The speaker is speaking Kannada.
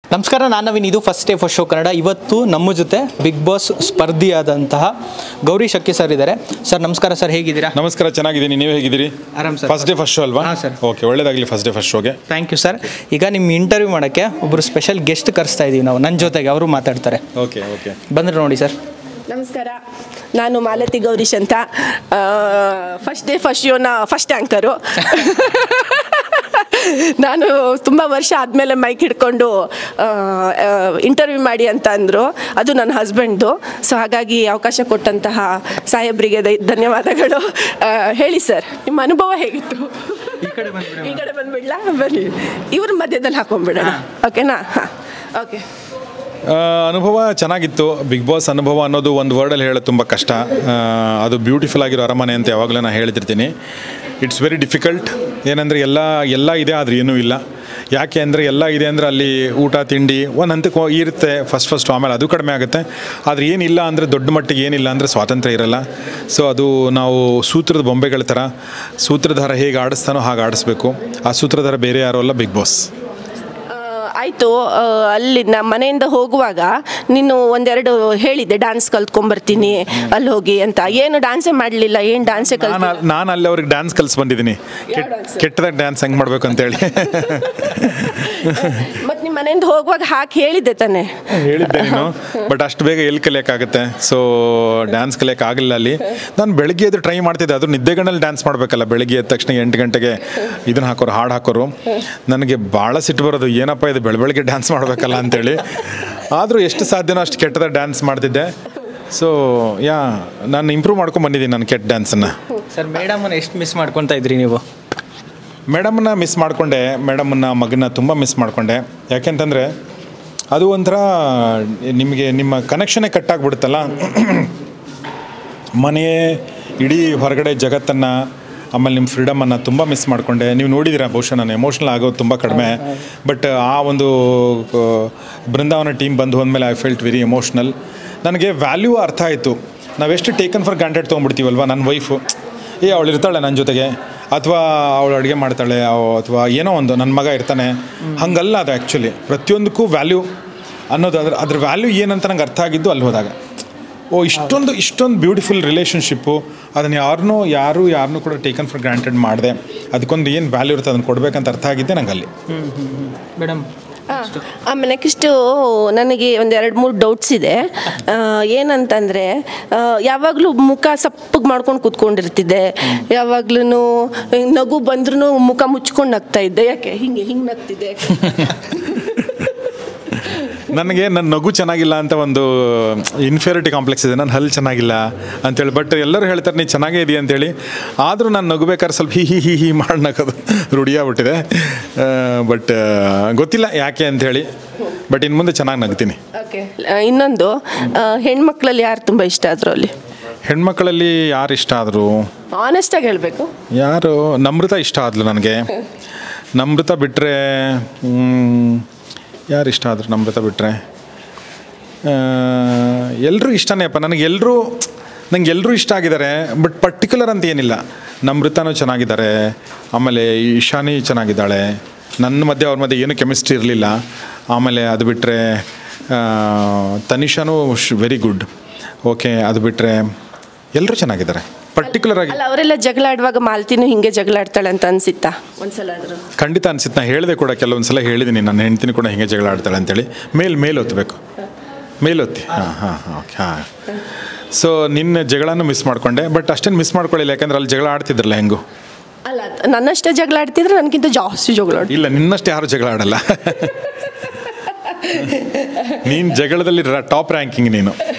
ನಮಸ್ಕಾರ ನಾನು ನವೀನ್ ಇದು first day first show Kannada ಇವತ್ತು ನಮ್ಮ ಜೊತೆ ಬಿಗ್ ಬಾಸ್ ಸ್ಪರ್ಧಿಯಾದಂತಹ ಗೌರಿ ಶಕ್ಕಿ ಸರ್ ಇದ್ದಾರೆ ಸರ್ ನಮಸ್ಕಾರ ಸರ್ ಹೇಗಿದ್ದೀರಾ ನಮಸ್ಕಾರ ಚೆನ್ನಾಗಿದ್ದೀನಿ ನೀವು ಹೇಗಿದ್ದೀರಿ ಆರಾಮ್ sir first day first show ಅಲ್ವಾ ಹಾಂ ಸರ್ ಓಕೆ ಒಳ್ಳೇದಾಗಲಿ ಫಸ್ಟ್ ಡೇ ಫಸ್ಟ್ ಶೋಗೆ ಥ್ಯಾಂಕ್ ಯು ಸರ್ ಈಗ ನಿಮ್ಮ ಇಂಟರ್ವ್ಯೂ ಮಾಡೋಕ್ಕೆ ಒಬ್ಬರು ಸ್ಪೆಷಲ್ ಗೆಸ್ಟ್ ಕರೆಸ್ತಾ ಇದ್ದೀವಿ ನಾವು ನನ್ನ ಜೊತೆಗೆ ಅವರು ಮಾತಾಡ್ತಾರೆ ಓಕೆ ಓಕೆ ಬಂದ್ರೆ ನೋಡಿ ಸರ್ ನಮಸ್ಕಾರ ನಾನು ಮಾಲತಿ ಗೌರೀಶ್ ಅಂತ ಫಸ್ಟ್ ಡೇ ಫಸ್ಟ್ ಶೋನ ಫಸ್ಟ್ ಆ್ಯಂಕರು ನಾನು ತುಂಬ ವರ್ಷ ಆದಮೇಲೆ ಮೈಕ್ ಹಿಡ್ಕೊಂಡು ಇಂಟರ್ವ್ಯೂ ಮಾಡಿ ಅಂತ ಅಂದರು ಅದು ನನ್ನ ಹಸ್ಬೆಂಡ್ದು ಸೊ ಹಾಗಾಗಿ ಅವಕಾಶ ಕೊಟ್ಟಂತಹ ಸಾಹೇಬ್ರಿಗೆ ದ- ಧನ್ಯವಾದಗಳು ಆ, ಹೇಳಿ ಸರ್ ನಿಮ್ಮ ಅನುಭವ ಹೇಗಿತ್ತು ಈ ಕಡೆ ಬಂದ್ಬಿಡಿ ಈ ಕಡೆ ಬಂದ್ಬಿಡ್ಲಾ ಬನ್ನಿ ಇವ್ರ ಮಧ್ಯದಲ್ಲಿ ಹಾಕೊಂಡ್ಬಿಡೋಣ ಓಕೆನಾ ಹಾಂ ಓಕೆ ಅನುಭವ ಚೆನ್ನಾಗಿತ್ತು ಬಿಗ್ ಬಾಸ್ ಅನುಭವ ಅನ್ನೋದು ಒಂದು ವರ್ಡಲ್ಲಿ ಹೇಳೋದು ತುಂಬ ಕಷ್ಟ ಆ, ಅದು ಬ್ಯೂಟಿಫುಲ್ ಆಗಿರೋ ಅರಮನೆ ಅಂತ ಯಾವಾಗಲೂ ನಾನು ಹೇಳ್ತಿರ್ತೀನಿ ಇಟ್ಸ್ ವೆರಿ ಡಿಫಿಕಲ್ಟ್ ಏನಂದರೆ ಎಲ್ಲ ಎಲ್ಲ ಇದೆ ಆದರೆ ಏನೂ ಇಲ್ಲ ಯಾಕೆ ಅಂದರೆ ಎಲ್ಲ ಇದೆ ಅಂದರೆ ಅಲ್ಲಿ ಊಟ ತಿಂಡಿ ಒಂದು ಹಂತಕ್ಕೆ ಹೋ- ಇರುತ್ತೆ ಫಸ್ಟ್ ಫಸ್ಟ್ ಆಮೇಲೆ ಅದು ಕಡಿಮೆ ಆಗುತ್ತೆ ಆದರೆ ಏನಿಲ್ಲ ಅಂದರೆ ದೊಡ್ಡ ಮಟ್ಟಿಗೆ ಏನಿಲ್ಲ ಅಂದರೆ ಸ್ವಾತಂತ್ರ್ಯ ಇರಲ್ಲ ಸೊ ಅದು ನಾವು ಸೂತ್ರದ ಬೊಂಬೆಗಳ ಥರ ಸೂತ್ರಧಾರ ಹೇಗೆ ಆಡಿಸ್ತಾನೋ ಹಾಗೆ ಆಡಿಸ್ಬೇಕು ಆ ಸೂತ್ರಧಾರ ಬೇರೆ ಯಾರೋ ಅಲ್ಲ ಬಿಗ್ ಬಾಸ್ ಆಯಿತು ಅಲ್ಲಿ ನಮ್ಮ ಮನೆಯಿಂದ ಹೋಗುವಾಗ ನೀನು ಒಂದೆರಡು ಹೇಳಿದ್ದೆ ಡ್ಯಾನ್ಸ್ ಕಲ್ತ್ಕೊಂಬರ್ತೀನಿ ಅಲ್ಲಿ ಹೋಗಿ ಅಂತ ಏನು ಡ್ಯಾನ್ಸೇ ಮಾಡಲಿಲ್ಲ ಏನು ಡ್ಯಾನ್ಸೇ ಕಲ್ ನಾನು ನಾನು ಅಲ್ಲಿ ಅವ್ರಿಗೆ ಡ್ಯಾನ್ಸ್ ಕಲ್ಸಿ ಬಂದಿದ್ದೀನಿ ಕೆಟ್ಟ dance? ಕೆಟ್ಟದಾಗ ಡ್ಯಾನ್ಸ್ ಹೆಂಗೆ ಮಾಡ್ಬೇಕು ಅಂತೇಳಿ ಮತ್ತು ನಿಮ್ಮ ಮನೆಯಿಂದ ಹೋಗುವಾಗ ಹಾಕಿ ಹೇಳಿದ್ದೆ ತಾನೆ ಹೇಳಿದ್ದೆ ನೀನು ಬಟ್ ಅಷ್ಟು ಬೇಗ ಎಲ್ಲಿ ಕಲಿಯೋಕ್ಕಾಗುತ್ತೆ ಸೊ ಡ್ಯಾನ್ಸ್ ಕಲಿಯೋಕ್ಕಾಗಲಿಲ್ಲ ಅಲ್ಲಿ ನಾನು ಬೆಳಗ್ಗೆ ಎದ್ದು ಟ್ರೈ ಮಾಡ್ತಿದ್ದೆ ಅದು ನಿದ್ದೆಗಣ್ಣಲ್ಲಿ ಡ್ಯಾನ್ಸ್ ಮಾಡಬೇಕಲ್ಲ ಬೆಳಗ್ಗೆ ಎದ್ದ ತಕ್ಷಣ ಎಂಟು ಗಂಟೆಗೆ ಇದನ್ನ ಹಾಕೋರು ಹಾಡು ಹಾಕೋರು ನನಗೆ ಭಾಳ ಸಿಟ್ಟು ಬರೋದು ಏನಪ್ಪ ಇದು ಬೆಳ ಬೆಳಗ್ಗೆ ಡ್ಯಾನ್ಸ್ ಮಾಡಬೇಕಲ್ಲ ಅಂತೇಳಿ ಆದರೂ ಎಷ್ಟು ಸಾಧ್ಯನೋ ಅಷ್ಟು ಕೆಟ್ಟದಾಗ ಡ್ಯಾನ್ಸ್ ಮಾಡ್ತಿದ್ದೆ ಸೊ ಯಾ ನಾನು ಇಂಪ್ರೂವ್ ಮಾಡ್ಕೊಂಡು ಬಂದಿದ್ದೀನಿ ನಾನು ಕೆಟ್ಟ ಡ್ಯಾನ್ಸನ್ನು ಸರ್ ಮೇಡಮನ್ನು ಎಷ್ಟು ಮಿಸ್ ಮಾಡ್ಕೊತಾ ಇದ್ರಿ ನೀವು ಮೇಡಮನ್ನ ಮಿಸ್ ಮಾಡಿಕೊಂಡೆ ಮೇಡಮನ್ನ ಮಗನ ತುಂಬ ಮಿಸ್ ಮಾಡಿಕೊಂಡೆ ಯಾಕೆಂತಂದರೆ ಅದು ಒಂಥರ ನಿಮಗೆ ನಿಮ್ಮ ಕನೆಕ್ಷನೇ ಕಟ್ಟಾಗ್ಬಿಡುತ್ತಲ್ಲ ಮನೆ ಇಡೀ ಹೊರಗಡೆ ಜಗತ್ತನ್ನು ಆಮೇಲೆ ನಿಮ್ಮ ಫ್ರೀಡಮನ್ನು ತುಂಬ ಮಿಸ್ ಮಾಡಿಕೊಂಡೆ ನೀವು ನೋಡಿದ್ದೀರಾ ಬಹುಶಃ ನಾನು ಎಮೋಷ್ನಲ್ ಆಗೋದು ತುಂಬ ಕಡಿಮೆ ಬಟ್ ಆ ಒಂದು ಆ, ಬೃಂದಾವನ ಟೀಮ್ ಬಂದು ಹೋದ್ಮೇಲೆ ಐ ಫೆಲ್ಟ್ ವೆರಿ ಎಮೋಷ್ನಲ್ ನನಗೆ ವ್ಯಾಲ್ಯೂ ಅರ್ಥ ಆಯಿತು ನಾವೆಷ್ಟು ಟೇಕನ್ ಫಾರ್ ಗ್ರಾಂಟೆಡ್ ತೊಗೊಂಡ್ಬಿಡ್ತೀವಲ್ವ ನನ್ನ ವೈಫು ಏ ಅವಳು ಇರ್ತಾಳೆ ನನ್ನ ಜೊತೆಗೆ ಅಥವಾ ಅವಳು ಅಡುಗೆ ಮಾಡ್ತಾಳೆ ಅಥವಾ ಏನೋ ಒಂದು ನನ್ನ ಮಗ ಇರ್ತಾನೆ ಹಂಗಲ್ಲ ಅದು ಆ್ಯಕ್ಚುಲಿ ಪ್ರತಿಯೊಂದಕ್ಕೂ ವ್ಯಾಲ್ಯೂ ಅನ್ನೋದು ಅದ್ರ ಅದ್ರ ವ್ಯಾಲ್ಯೂ ಏನಂತ ನಂಗೆ ಅರ್ಥ ಆಗಿದ್ದು ಅಲ್ಲಿ ಹೋದಾಗ ಓ ಇಷ್ಟೊಂದು ಇಷ್ಟೊಂದು ಬ್ಯೂಟಿಫುಲ್ ರಿಲೇಷನ್ಶಿಪ್ಪು ಅದನ್ನು ಯಾರನ್ನೂ ಯಾರು ಯಾರನ್ನೂ ಕೂಡ ಟೇಕನ್ ಫಾರ್ ಗ್ರಾಂಟೆಡ್ ಮಾಡಿದೆ ಅದಕ್ಕೊಂದು ಏನು ವ್ಯಾಲ್ಯೂ ಇರುತ್ತೆ ಅದನ್ನು ಕೊಡಬೇಕಂತ ಅರ್ಥ ಆಗಿದ್ದೆ ನಂಗೆ ಅಲ್ಲಿ ಮೇಡಮ್ ಆಮೇಲೆ ನೆಕ್ಸ್ಟು ನನಗೆ ಒಂದು ಎರಡು ಮೂರು ಡೌಟ್ಸ್ ಇದೆ ಆ, ಏನಂತಂದರೆ ಯಾವಾಗಲೂ ಮುಖ ಸಪ್ಪಗೆ ಮಾಡ್ಕೊಂಡು ಕೂತ್ಕೊಂಡಿರ್ತಿದ್ದೆ ಯಾವಾಗ್ಲೂ ನಗು ಬಂದ್ರೂ ಮುಖ ಮುಚ್ಕೊಂಡು ನಗ್ತಾ ಇದ್ದೆ ಯಾಕೆ ಹಿಂಗೆ ಹಿಂಗೆ ನಗ್ತಿದ್ದೆ ನನಗೆ ನನ್ನ ನಗು ಚೆನ್ನಾಗಿಲ್ಲ ಅಂತ ಒಂದು ಇನ್ಫಿಯಾರಿಟಿ ಕಾಂಪ್ಲೆಕ್ಸ್ ಇದೆ ನನ್ನ ಹಲ್ಲು ಚೆನ್ನಾಗಿಲ್ಲ ಅಂತೇಳಿ ಬಟ್ ಎಲ್ಲರೂ ಹೇಳ್ತಾರೆ ನೀನು ಚೆನ್ನಾಗೇ ಇದೆಯಾ ಅಂತೇಳಿ ಆದರೂ ನಾನು ನಗಬೇಕಾದ್ರೆ ಸ್ವಲ್ಪ ಹಿ ಹಿ ಹಿ ಹಿ ಮಾಡಿ ನಗೋದು ರೂಢಿಯಾಗ್ಬಿಟ್ಟಿದೆ ಬಟ್ ಗೊತ್ತಿಲ್ಲ ಯಾಕೆ ಅಂಥೇಳಿ ಬಟ್ ಇನ್ನು ಮುಂದೆ ಚೆನ್ನಾಗಿ ನಗ್ತೀನಿ ಓಕೆ ಇನ್ನೊಂದು ಆ, ಹೆಣ್ಮಕ್ಳಲ್ಲಿ ಯಾರು ತುಂಬ ಇಷ್ಟ ಆದ್ರು ಅಲ್ಲಿ ಹೆಣ್ಮಕ್ಳಲ್ಲಿ ಯಾರು ಇಷ್ಟ ಆದರು ಆನೆಸ್ಟಾಗಿ ಹೇಳಬೇಕು ಯಾರು ನಮೃತ ಇಷ್ಟ ಆದ್ಲು ನನಗೆ ನಮೃತ ಬಿಟ್ಟರೆ ಯಾರು ಇಷ್ಟ ಆದರು ನಮೃತ ಬಿಟ್ಟರೆ ಎಲ್ಲರೂ ಇಷ್ಟನೇಪ್ಪ ನನಗೆ ಎಲ್ಲರೂ ನಂಗೆ ಎಲ್ಲರೂ ಇಷ್ಟ ಆಗಿದ್ದಾರೆ ಬಟ್ ಪರ್ಟಿಕ್ಯುಲರ್ ಅಂತ ಏನಿಲ್ಲ ನಮೃತನೂ ಚೆನ್ನಾಗಿದ್ದಾರೆ ಆಮೇಲೆ ಈಶಾನಿ ಚೆನ್ನಾಗಿದ್ದಾಳೆ ನನ್ನ ಮಧ್ಯೆ ಅವ್ರ ಮಧ್ಯೆ ಏನೂ ಕೆಮಿಸ್ಟ್ರಿ ಇರಲಿಲ್ಲ ಆಮೇಲೆ ಅದು ಬಿಟ್ಟರೆ ತನಿಷಾನು ವೆರಿ ಗುಡ್ ಓಕೆ ಅದು ಬಿಟ್ಟರೆ ಎಲ್ಲರೂ ಚೆನ್ನಾಗಿದ್ದಾರೆ ಪರ್ಟಿಕ್ಯುಲರ್ ಆಗಿ ಅಲ್ಲ ಅವರೆಲ್ಲ ಜಗಳ ಆಡುವಾಗ ಮಾಲ್ತಿನೂ ಹಿಂಗೆ ಜಗಳ ಆಡ್ತಾಳೆ ಅಂತ ಅನ್ಸಿತ್ತಾ ಒಂದ್ಸಲ ಆದರೂ ಖಂಡಿತ ಅನ್ಸುತ್ತೆ ನಾನು ಹೇಳಿದೆ ಕೂಡ ಕೆಲವೊಂದು ಸಲ ಹೇಳಿದ್ದೀನಿ ನನ್ನ ಹೆಂಡ್ತಿನಿ ಕೂಡ ಹಿಂಗೆ ಜಗಳ ಆಡ್ತಾಳೆ ಅಂತೇಳಿ ಮೇಲ್ ಮೇಲ್ ಒತ್ತಬೇಕು ಮೇಲ್ ಒತ್ತಿ ಹಾಂ ಹಾಂ ಹಾಂ ಓಕೆ ಹಾಂ ಸೊ ನಿನ್ನ ಜಗಳನೂ ಮಿಸ್ ಮಾಡ್ಕೊಂಡೆ ಬಟ್ ಅಷ್ಟೇನು ಮಿಸ್ ಮಾಡ್ಕೊಳ್ಳಿಲ್ಲ ಯಾಕಂದ್ರೆ ಅಲ್ಲಿ ಜಗಳ ಆಡ್ತಿದ್ರಲ್ಲ ಹೆಂಗು ಅಲ್ಲ ನನ್ನಷ್ಟೇ ಜಗಳ ಆಡ್ತಿದ್ರೆ ನನಗಿಂತ ಜಾಸ್ತಿ ಜಗಳ ಆಡ್ತಿದ್ರು. ಇಲ್ಲ ನಿನ್ನಷ್ಟು ಯಾರು ಜಗಳ ಆಡಲ್ಲ ನೀನು ಜಗಳದಲ್ಲಿ ಟಾಪ್ ರ್ಯಾಂಕಿಂಗ್ ನೀನು